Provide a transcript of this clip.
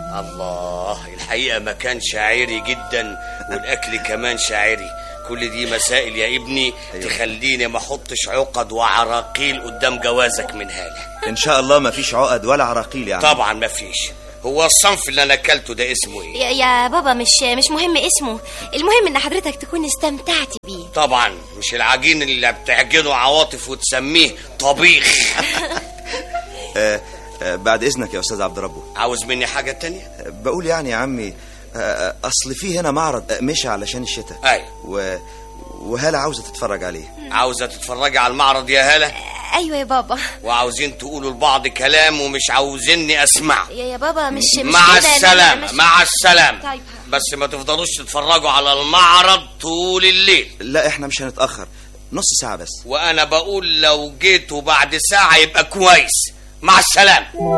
الله الحقيقة مكان شاعري جدا والأكل كمان شاعري كل دي مسائل يا ابني تخليني ما احطش عقد وعراقيل قدام جوازك من هالة ان شاء الله ما فيش عقد ولا عراقيل يعني طبعا ما فيش هو الصنف اللي انا اكلته ده اسمه ايه يا, يا بابا مش مش مهم اسمه المهم ان حضرتك تكون استمتعت بيه طبعا مش العجين اللي بتعجنه عواطف وتسميه طبيخ آه آه بعد اذنك يا استاذ عبد ربه عاوز مني حاجة تانية آه، بقول يعني يا عمي آه، آه، اصل في هنا معرض آه، مشى علشان الشتاء ايوه و... وهالة عاوزة تتفرج عليه عاوزة تتفرجي على المعرض يا هلا ايوه يا بابا وعاوزين تقولوا لبعض كلام ومش عاوزيني اسمع يا, يا بابا مش مش مع كده، لا، لا، السلامة مش- مع السلامة طيب. بس ما تفضلوش تتفرجوا على المعرض طول الليل لا احنا مش هنتأخر نص ساعة بس وانا بقول لو جيتوا بعد ساعة يبقى كويس مع السلامة